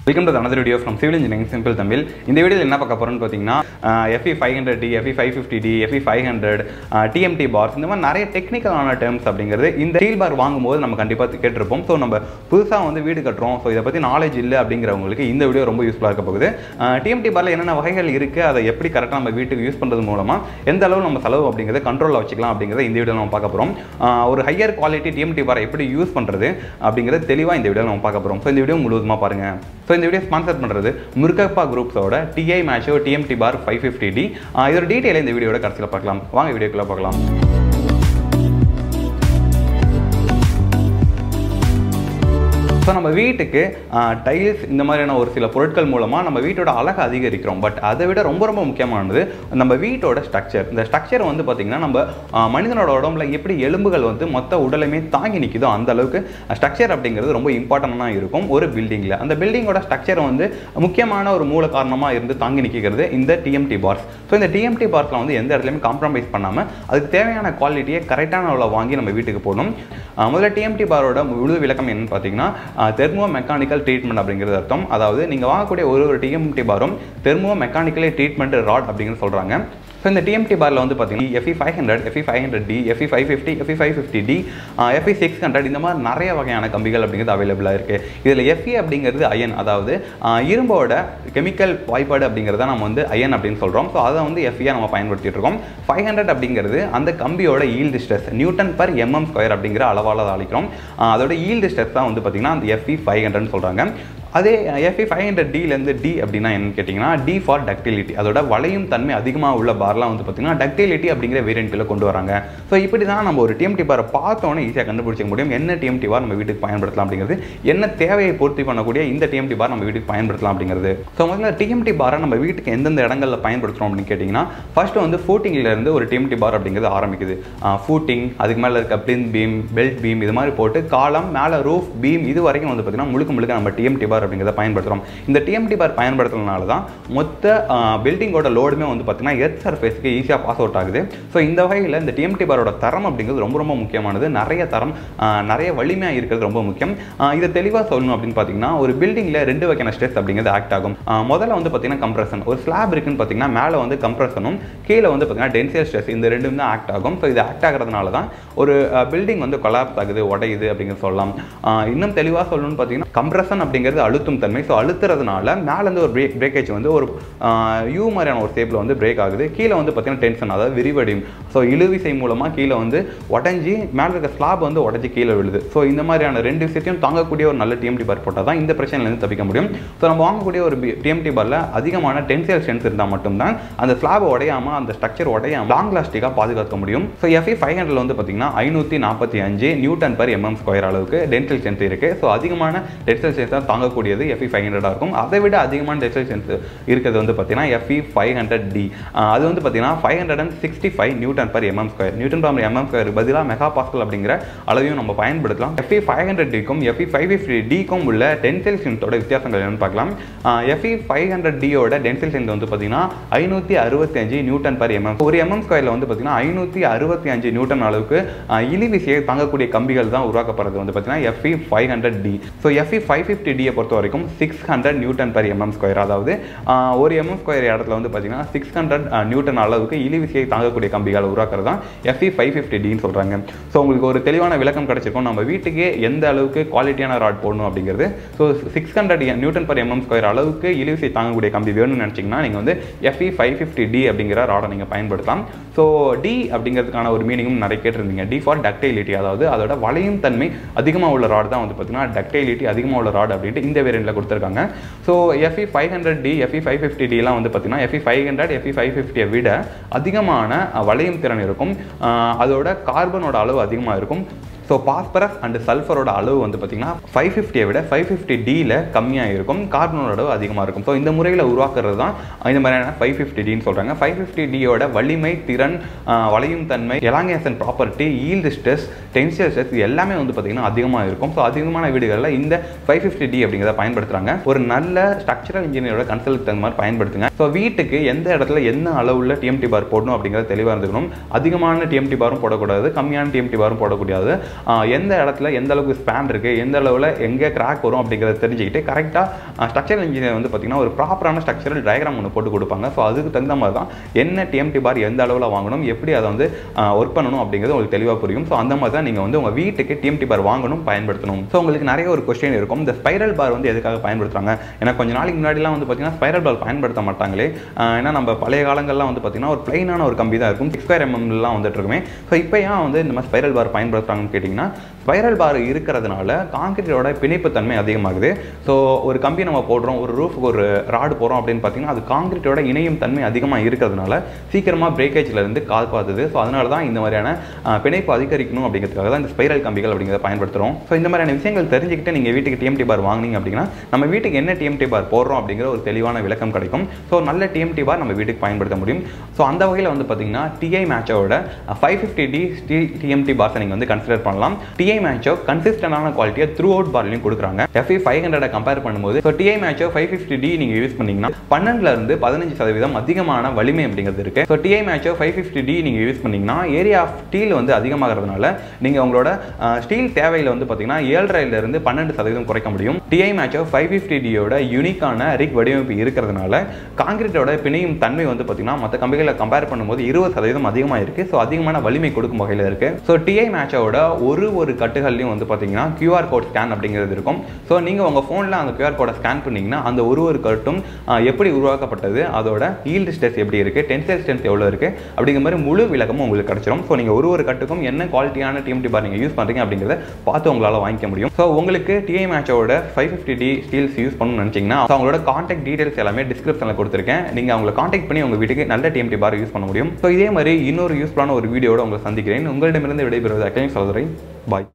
welcome to another video from civil engineering simple Tamil இந்த வீடியோவில் என்ன பார்க்க போகிறோம்னு பார்த்தீங்கன்னா FE five hundred D FE five fifty D FE five hundred TMT bars இந்த மாதிரி நிறைய டெக்னிக்கலான டேர்ம்ஸ் அப்படிங்கிறது இந்த ஸ்டீல் பார் வாங்கும்போது நம்ம கண்டிப்பாக கேட்டிருப்போம் ஸோ நம்ம புதுசாக வந்து வீடு கட்டுறோம் ஸோ இதை பற்றி நாலேஜ் இல்லை அப்படிங்கிறவங்களுக்கு இந்த வீடியோ ரொம்ப யூஸ்ஃபுல்லாக இருக்க போகுது டிஎம்டி பாரில் என்னென்ன வகைகள் இருக்குது அதை எப்படி கரெக்டாக நம்ம வீட்டுக்கு யூஸ் பண்ணுறது மூலமாக எந்த அளவு நம்ம செலவு அப்படிங்கிறத கண்ட்ரோலில் வச்சுக்கலாம் அப்படிங்கிறத இந்த வீடியோ நம்ம பார்க்க போகிறோம் ஒரு ஹையர் குவாலிட்டி டிஎம்டி பாரை எப்படி யூஸ் பண்ணுறது அப்படிங்கிறது தெளிவாக இந்த வீடியோ நம்ம பார்க்க போகிறோம் ஸோ இந்த வீடியோ முழுவதுமாக பாருங்கள் ஸோ இந்த வீடியோ ஸ்பான்சர் பண்ணுறது முருகப்பா குரூப்ஸோட TI Macho TMT bar five fifty D இதோட டீட்டெயில் இந்த வீடியோட கடைசியில் பார்க்கலாம் வாங்க வீடியோக்குள்ளே பார்க்கலாம் ஸோ நம்ம வீட்டுக்கு டைல்ஸ் இந்த மாதிரியான ஒரு சில பொருட்கள் மூலமாக நம்ம வீட்டோட அழகை அதிகரிக்கிறோம் பட் அதை விட ரொம்ப ரொம்ப முக்கியமானது நம்ம வீட்டோட ஸ்ட்ரக்சர் இந்த ஸ்ட்ரக்சர் வந்து பார்த்திங்கன்னா நம்ம ஆஹ், மனிதனோட உடம்புல எப்படி எலும்புகள் வந்து மொத்த உடலுமே தாங்கி நிற்குதோ அந்த அளவுக்கு ஸ்ட்ரக்சர் அப்படிங்கிறது ரொம்ப இம்பார்ட்டண்டாக இருக்கும் ஒரு பில்டிங்கில் அந்த பில்டிங்கோட ஸ்ட்ரக்சர் வந்து முக்கியமான ஒரு மூல காரணமாக இருந்து தாங்கி நிற்கிறது இந்த டிஎம்டி பார்ஸ் ஸோ இந்த டிஎம்டி பார்ஸில் வந்து எந்த இடத்துலையுமே காம்ப்ரமைஸ் பண்ணாமல் அதுக்கு தேவையான குவாலிட்டியை கரெக்டான அளவில் வாங்கி நம்ம வீட்டுக்கு போடணும் ஆஹ், முதல்ல டிஎம்டி பாரோட முழு விளக்கம் என்னன்னு பார்த்தீங்கன்னா தெர்மோ மெக்கானிக்கல் ட்ரீட்மெண்ட் அப்படிங்கிறது அர்த்தம் அதாவது நீங்கள் வாங்கக்கூடிய ஒரு ஒரு டிஎம்டி பாரும் தெர்மோ மெக்கானிக்கலி ட்ரீட்மெண்ட் ராட் அப்படின்னு சொல்கிறாங்க ஸோ இந்த டிஎம்டி பாரில் வந்து பார்த்தீங்கன்னா FE five hundred FE five hundred D FE five fifty FE five fifty D FE six hundred இந்த மாதிரி நிறைய வகையான கம்பிகள் அப்படிங்கிறது அவைலபிளாக இருக்குது இதில் எஃப்இ அப்படிங்கிறது அயன் அதாவது ஆஹ், இரும்போட கெமிக்கல் வாய்ப்பாடு அப்படிங்கிறத நம்ம வந்து அயன் அப்படின்னு சொல்கிறோம் ஸோ அதை வந்து எஃப்இயாக நம்ம பயன்படுத்திட்டு இருக்கோம் ஃபைவ் ஹண்ட்ரட் அப்படிங்கிறது அந்த கம்பியோட yield stress newton per mm square அப்படிங்கிற அளவால் அதை அளிக்கிறோம் ஆஹ், அதோட ஈல்டு ஸ்ட்ரெஸ் தான் வந்து பார்த்திங்கன்னா அந்த எஃப்இ ஃபைவ் ஹண்ட்ரட்னு சொல்கிறாங்க அதே எஃப்இ ஃபைவ் ஹண்ட்ரட் டிலேருந்து டி அப்படின்னா என்னன்னு கேட்டிங்கன்னா டி ஃபார் டக்டிலிட்டி அதோட வளையும் தன்மை அதிகமாக உள்ள பார்லாம் வந்து பார்த்திங்கன்னா டக்டிலிட்டி அப்படிங்கிற வேரியண்ட்டில் கொண்டு வராங்க ஸோ இப்படி தான் நம்ம ஒரு டிஎம்டி பாரை பார்த்தோன்னே ஈஸியாக கண்டுபிடிச்சிக்க முடியும் என்ன டிஎம்டி பார் நம்ம வீட்டுக்கு பயன்படுத்தலாம் அப்படிங்கிறது என்ன தேவையை பூர்த்தி பண்ணக்கூடிய இந்த டிஎம்டி பார் நம்ம வீட்டுக்கு பயன்படுத்தலாம் அப்படிங்கிறது ஸோ முதல்ல டிஎம்டி பாரை நம்ம வீட்டுக்கு எந்தெந்த இடங்களில் பயன்படுத்துகிறோம் அப்படின்னு கேட்டிங்கன்னா ஃபர்ஸ்ட் வந்து ஃபூட்டிங்கில் இருந்து ஒரு டிஎம்டி பார் அப்படிங்கிறது ஆரம்பிக்குது ஃபூட்டிங் அதுக்கு மேலே இருக்க பிளின் பீம் பெல்ட் பீம் இது மாதிரி போட்டு காலம் மேலே ரூஃப் பீம் இது வரைக்கும் வந்து பார்த்திங்கன்னா முழுக்க முழுக்க நம்ம டிஎம்டி பார் அப்படிங்கிறத பயன்படுத்துகிறோம் இந்த டிஎம்டி பார் பயன்படுத்துறதுனால தான் மொத்த பில்டிங்கோட லோடுமே வந்து பார்த்திங்கன்னா எர்த் சர்ஃபேஸ்க்கு ஈஸியாக பாஸ் அவுட் ஆகுது ஸோ இந்த வகையில் இந்த டிஎம்டி பாரோட தரம் அப்படிங்கிறது ரொம்ப ரொம்ப முக்கியமானது நிறைய தரம் ஆஹ், நிறைய வலிமையாக இருக்கிறது ரொம்ப முக்கியம் ஆஹ், இதை தெளிவாக சொல்லணும் அப்படின்னு பார்த்தீங்கன்னா ஒரு பில்டிங்கில் ரெண்டு வகையான ஸ்ட்ரெஸ் அப்படிங்கிறது ஆக்ட் ஆகும் ஆஹ், முதல்ல வந்து பார்த்தீங்கன்னா கம்ப்ரஷன் ஒரு ஸ்லாப் இருக்குன்னு பார்த்தீங்கன்னா மேலே வந்து கம்ப்ரஷனும் கீழே வந்து பார்த்தீங்கன்னா டென்சியல் ஸ்ட்ரெஸ் இந்த ரெண்டும் தான் ஆக்ட் ஆகும் ஸோ இது ஆக்ட் ஆகிறதுனால தான் ஒரு பில்டிங் வந்து கொலாப்ஸ் ஆகுது உடையுது அப்படிங்கிறது சொல்லலாம் ஆஹ், இன்னும் தெளிவாக சொல்லணும்னு பார்த்தீங்கன்னா கம்ப்ரஷன் அப்படிங்கிறது அழுத்தும் தன்மை ஸோ அழுத்துறதுனால மேலேருந்து ஒரு பிரேக் பிரேக்கேஜ் வந்து ஒரு யூ மாதிரியான ஒரு ஷேப்பில் வந்து பிரேக் ஆகுது கீழே வந்து பார்த்தீங்கன்னா டென்ஷன் அதாவது விரிவடையும் ஸோ இழுவிசை மூலமாக கீழே வந்து உடஞ்சி மேலே இருக்க ஸ்லாப் வந்து உடஞ்சி கீழே விழுது ஸோ இந்த மாதிரியான ரெண்டு விஷயத்தையும் தாங்கக்கூடிய ஒரு நல்ல டிஎம்டி பார் போட்டால் தான் இந்த பிரச்சனையிலேருந்து தப்பிக்க முடியும் ஸோ நம்ம வாங்கக்கூடிய ஒரு டிஎம்டி பாரில் அதிகமான டென்சியல் ஸ்ட்ரென்த் இருந்தால் மட்டும்தான் அந்த ஸ்லாப் உடையாமல் அந்த ஸ்ட்ரக்சர் உடையாம லாங் லாஸ்டிக்காக பாதுகாக்க முடியும் ஸோ எஃப்இ ஃபைவ் ஹண்ட்ரட் வந்து பார்த்தீங்கன்னா ஐநூற்றி நாற்பத்தி அஞ்சு நியூட்டன் பர் எம்எம் ஸ்கொயர் அளவுக்கு டென்சில் ஸ்ட்ரென்த் இருக்குது ஸோ அதிகமான டென்சில் ஸ்ட்ரென்த் தான் தாங்கக்கூடியது எஃப்இ ஃபைவ் ஹண்ட்ரடாக இருக்கும் அதை விட அதிகமான டென்சில் ஸ்ட்ரென்த் இருக்கிறது வந்து பார்த்தீங்கன்னா எஃப்இ ஃபைவ் ஹண்ட்ரட் டி அது வந்து பார்த்தீங்கன்னா five hundred and sixty five newton per mm square newton per mm square பதிலாக மெகா பாஸ்கல் அப்படிங்கிற அளவையும் நம்ம பயன்படுத்தலாம் எஃப்இ ஃபைவ் ஹண்ட்ரட் டிக்கும் எஃப்இ ஃபைவ் ஃபிஃப்டி டிக்கும் உள்ள டென்சில் ஸ்ட்ரென்த்தோட வித்தியாசங்கள் என்னன்னு பார்க்கலாம் எஃப்இ ஃபைவ் ஹண்ட்ரட் டியோட டென்சில் ஸ்ட்ரென்த் வந்து பார்த்தீங்கன்னா ஐநூற்றி அறுபத்தி அஞ்சு நியூட்டன் பர் எம்எம் ஒரு எம்எம் ஸ்கொயரில் வந்து பார்த்தீங்கன்னா ஐநூற்றி அறுபத்தி அஞ்சு நியூட்டன் அளவுக்கு ஆஹ், இழுவிசையை தாங்கக்கூடிய கம்பிகள் தான் உருவாக்கப்படுறது வந்து பார்த்தீங்கன்னா FE five hundred D so FE five fifty டியை பொறுத்த வரைக்கும் six hundred newton per mm square அதாவது ஆஹ், ஒரு எம்எம் ஸ்கொயர் இடத்துல வந்து பார்த்தீங்கன்னா சிக்ஸ் ஹண்ட்ரட் நியூட்டன் அளவுக்கு இழுவிசையை தாங்கக்கூடிய கம்பிகள் உருவாக்குறது தான் எஃப்இ ஃபைவ் ஃபிஃப்டி டின்னு சொல்கிறாங்க ஸோ உங்களுக்கு ஒரு தெளிவான விளக்கம் கிடைச்சிருக்கும் நம்ம வீட்டுக்கே எந்த அளவுக்கு குவாலிட்டியான ராட் போடணும் அப்படிங்கிறது so six hundred newton per mm square அளவுக்கு இழுவிசை தாங்கக்கூடிய கம்பி வேணும்னு நினச்சிங்கன்னா நீங்கள் வந்து எஃப்இ ஃபைவ் ஃபிஃப்டி டி அப்படிங்கிற ராடை நீங்கள் பயன்படுத்தலாம் ஸோ டி அப்படிங்கிறதுக்கான ஒரு மீனிங்கும் நிறைய கேட்டிருந்தீங்க டி ஃபார் டக்டைலிட்டி அதாவது அதோட வளையும் தன்மை அதிகமாக உள்ள ராட் தான் வந்து பார்த்தீங்கன்னா டக்டைலிட்டி அதிகமாக உள்ள ராட் அப்படின்ட்டு இந்த வேரியண்ட்டில் கொடுத்துருக்காங்க so FE five hundred D FE five fifty டிலாம் வந்து பார்த்தீங்கன்னா FE five hundred FE five ஃபிஃப்டியை விட அதிகமான அஹ், வளையும் திறன் இருக்கும் அஹ், அதோட கார்பனோட அளவு அதிகமாக இருக்கும் ஸோ பாஸ்பரஸ் அண்ட் சல்ஃபரோட அளவு வந்து பார்த்தீங்கன்னா ஃபைவ் ஃபிஃப்டியை விட ஃபைவ் ஃபிஃப்டி டியில் கம்மியாக இருக்கும் கார்பனோட அளவு அதிகமாக இருக்கும் ஸோ இந்த முறையில் உருவாக்குறது தான் இந்த மாதிரியான ஃபைவ் ஃபிஃப்டி டின்னு சொல்கிறாங்க ஃபைவ் ஃபிஃப்டி டியோட வலிமை திறன் ஆஹ், வளையும் தன்மை elongation property yield stress tensile stress இது எல்லாமே வந்து பார்த்தீங்கன்னா அதிகமாக இருக்கும் ஸோ அதிகமான வீடுகளில் இந்த ஃபைவ் ஃபிஃப்டி டி அப்படிங்கிறத பயன்படுத்துகிறாங்க ஒரு நல்ல ஸ்ட்ரக்சரல் இன்ஜினியரோட கன்சல்ட் தகுந்த மாதிரி பயன்படுத்துங்க ஸோ வீட்டுக்கு எந்த இடத்துல என்ன அளவுள்ள டிஎம்டி பார் போடணும் அப்படிங்கிறது தெளிவாக இருந்துக்கணும் அதிகமான டிஎம்டி பாரும் போடக்கூடாது கம்மியான டிஎம்டி பாரும் போடக்கூடாது ஆஹ் எந்த இடத்துல எந்த அளவுக்கு ஸ்பேன் இருக்குது எந்த அளவில் எங்கே கிராக் வரும் அப்படிங்கிறத தெரிஞ்சுக்கிட்டு கரெக்டாக ஸ்ட்ரக்சரல் இன்ஜினியர் வந்து பார்த்திங்கன்னா ஒரு ப்ராப்பரான ஸ்ட்ரக்சரல் டயக்ராம் ஒன்று போட்டு கொடுப்பாங்க ஸோ அதுக்கு தகுந்த மாதிரி தான் என்ன டிஎம்டி பார் எந்த அளவில் வாங்கணும் எப்படி அதை வந்து ஒர்க் பண்ணணும் அப்படிங்கிறது உங்களுக்கு தெளிவாக புரியும் ஸோ அந்த மாதிரி தான் நீங்கள் வந்து உங்கள் வீட்டுக்கு டிஎம்டி பார் வாங்கணும் பயன்படுத்தணும் ஸோ உங்களுக்கு நிறைய ஒரு கொஸ்டின் இருக்கும் இந்த ஸ்பைரல் பார் வந்து எதுக்காக பயன்படுத்துறாங்க ஏன்னா கொஞ்ச நாளைக்கு முன்னாடிலாம் வந்து பார்த்தீங்கன்னா ஸ்பைரல் பார் பயன்படுத்த மாட்டாங்களே ஆஹ் ஏன்னா நம்ம பழைய காலங்கள்லாம் வந்து பார்த்தீங்கன்னா ஒரு பிளைனான ஒரு கம்பி தான் இருக்கும் சிக்ஸ் ஸ்கொயர் எம்எம்லாம் வந்துட்டு இருக்குமே ஸோ இப்போ ஏன் வந்து இந்த மாதிரி ஸ்பைரல் பார் பயன்படுத்துறாங்கன்னு கேட்டிங்கன்னா ஸ்பைரல் பார் இருக்கிறதுனால காங்கிரீட்டோட பிணைப்பு தன்மை அதிகமாகுது ஸோ ஒரு கம்பி நம்ம போடுறோம் ஒரு ரூஃபுக்கு ஒரு ராடு போடுறோம் அப்படின்னு பார்த்தீங்கன்னா அது காங்கிரீட்டோட இணையும் தன்மை அதிகமாக இருக்கிறதுனால சீக்கிரமாக பிரேக்கேஜில் இருந்து காப்பாற்றுது ஸோ அதனால தான் இந்த மாதிரியான ஆஹ், பிணைப்பு அதிகரிக்கணும் அப்படிங்கிறதுக்காக தான் இந்த ஸ்பைரல் கம்பிகள் அப்படிங்கிறத பயன்படுத்துகிறோம் ஸோ இந்த மாதிரியான விஷயங்கள் தெரிஞ்சுக்கிட்டு நீங்கள் வீட்டுக்கு டிஎம்டி பார் வாங்குனீங்க அப்படின்னா நம்ம வீட்டுக்கு என்ன டிஎம்டி பார் போடுறோம் அப்படிங்கிற ஒரு தெளிவான விளக்கம் கிடைக்கும் ஸோ நல்ல டிஎம்டி பார் நம்ம வீட்டுக்கு பயன்படுத்த முடியும் ஸோ அந்த வகையில் வந்து பார்த்தீங்கன்னா டிஐ மேட்சோட five fifty D steel TMT பார்ஸை நீங்கள் வந்து கன்சிடர் பண்ணலாம் டிஐ மேட்சோ கன்சிஸ்டன்டான குவாலிட்டியை த்ரூ அவுட் பார்லையும் கொடுக்குறாங்க எஃப்இ ஃபைவ் ஹண்ட்ரட் கம்பேர் பண்ணும்போது ஸோ டிஐ மேட்சோ ஃபைவ் ஃபிஃப்டி டி நீங்கள் யூஸ் பண்ணீங்கன்னா பன்னெண்டுல இருந்து பதினஞ்சு சதவீதம் அதிகமான வலிமை அப்படிங்கிறது இருக்கு ஸோ டிஐ மேட்சோ ஃபைவ் ஃபிஃப்டி டி நீங்கள் யூஸ் பண்ணீங்கன்னா ஏரியா ஆஃப் ஸ்டீல் வந்து அதிகமாகிறதுனால நீங்கள் உங்களோட ஸ்டீல் தேவையில் வந்து பார்த்தீங்கன்னா ஏழரைல இருந்து பன்னெண்டு சதவீதம் குறைக்க முடியும் டிஐ மேட்சோ ஃபைவ் ஃபிஃப்டி டியோட யூனிக்கான ரிக் வடிவமைப்பு இருக்கிறதுனால காங்கிரீட்டோட பிணையும் தன்மை வந்து பார்த்தீங்கன்னா மற்ற கம்பிகளை கம்பேர் பண்ணும்போது இருபது சதவீதம் அதிகமாக இருக்குது ஸோ அதிகமான வலிமை கொடுக்கும் வகையில் இருக்குது ஸோ டிஐ மேட்சோட ஒரு ஒரு கட்டுகள்லையும் வந்து பார்த்தீங்கன்னா QR கோட் ஸ்கேன் அப்படிங்கிறது இருக்கும் ஸோ நீங்கள் உங்கள் ஃபோனில் அந்த QR கோடை ஸ்கேன் பண்ணீங்கன்னா அந்த ஒரு ஒரு கட்டும் ஆஹ், எப்படி உருவாக்கப்பட்டது அதோட ஈல்டு ஸ்ட்ரெஸ் எப்படி இருக்குது டென்சைல் ஸ்ட்ரென்த் எவ்வளோ இருக்குது அப்படிங்கிற மாதிரி முழு விளக்கமும் உங்களுக்கு கிடைச்சிரும் ஸோ நீங்கள் ஒரு ஒரு கட்டுக்கும் என்ன குவாலிட்டியான டிஎம்டி பார் நீங்கள் யூஸ் பண்ணுறீங்க அப்படிங்கிறத பார்த்து உங்களால் வாங்கிக்க முடியும் ஸோ உங்களுக்கு டிஐ மேட்சோட five fifty D steels use பண்ணணும்னு நினச்சிங்கன்னா ஸோ அவங்களோட காண்டாக்ட் டீடைல்ஸ் எல்லாமே டிஸ்கிரிப்ஷனில் கொடுத்துருக்கேன் நீங்கள் அவங்களை காண்டாக்ட் பண்ணி உங்கள் வீட்டுக்கு நல்ல டிஎம்டி பார் யூஸ் பண்ண முடியும் ஸோ இதே மாதிரி இன்னொரு யூஸ்ஃபுல்லான ஒரு வீடியோட உங்களை சந்திக்கிறேன் உங்களிடமிருந்து விடைபெறுவது அக்கேன் சொல்கிறேன் பாய்